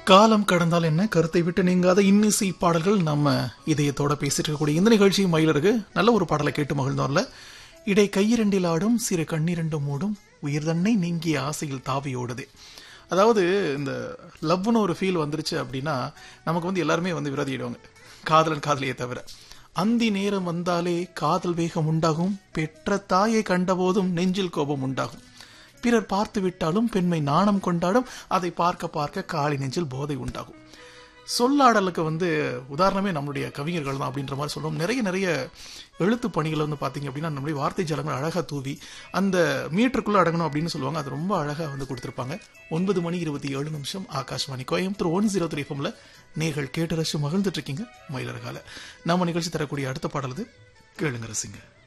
காலம் கடந்தால் என்ன கருத்தை விட்டு நீங்காத இன்னிசை பாடல்கள் நம்ம இதயத்தோட பேசிட்டு இருக்கக்கூடிய இந்த நிகழ்ச்சி மயிலருக்கு நல்ல ஒரு பாடலை கேட்டு மகிழ்ந்தோம்ல இடை கையிரண்டில் ஆடும் சிறு கண்ணிரண்டும் மூடும் உயிர் தன்னை நீங்கிய ஆசையில் தாவி ஓடுது அதாவது இந்த லவ்னு ஒரு ஃபீல் வந்துருச்சு அப்படின்னா நமக்கு வந்து எல்லாருமே வந்து விரோதிடுவாங்க காதலன் காதலியை தவிர அந்தி நேரம் வந்தாலே காதல் வேகம் உண்டாகும் பெற்ற தாயை கண்டபோதும் நெஞ்சில் கோபம் உண்டாகும் பிறர் பார்த்து விட்டாலும் பெண்மை நாணம் கொண்டாடும் அதை பார்க்க பார்க்க காளி நெஞ்சில் போதை உண்டாகும் சொல்லாடலுக்கு வந்து உதாரணமே நம்மளுடைய கவிஞர்கள் தான் அப்படின்ற மாதிரி சொல்லுவோம் நிறைய நிறைய எழுத்து பணிகளை வந்து பார்த்தீங்க அப்படின்னா நம்மளுடைய வார்த்தை ஜலங்கள் அழகாக தூவி அந்த மீட்டருக்குள்ள அடங்கணும் அப்படின்னு சொல்லுவாங்க அது ரொம்ப அழகாக வந்து கொடுத்துருப்பாங்க ஒன்பது மணி இருபத்தி ஏழு நிமிஷம் Akashvani Coimbatore one zero three ஃபம்ல நீங்கள் கேட்டு ரசிச்சு மகிழ்ந்துட்டு இருக்கீங்க மயிலர்கால நம்ம நிகழ்ச்சி தரக்கூடிய அடுத்த பாடல் இது கேளுங்க ரசிங்க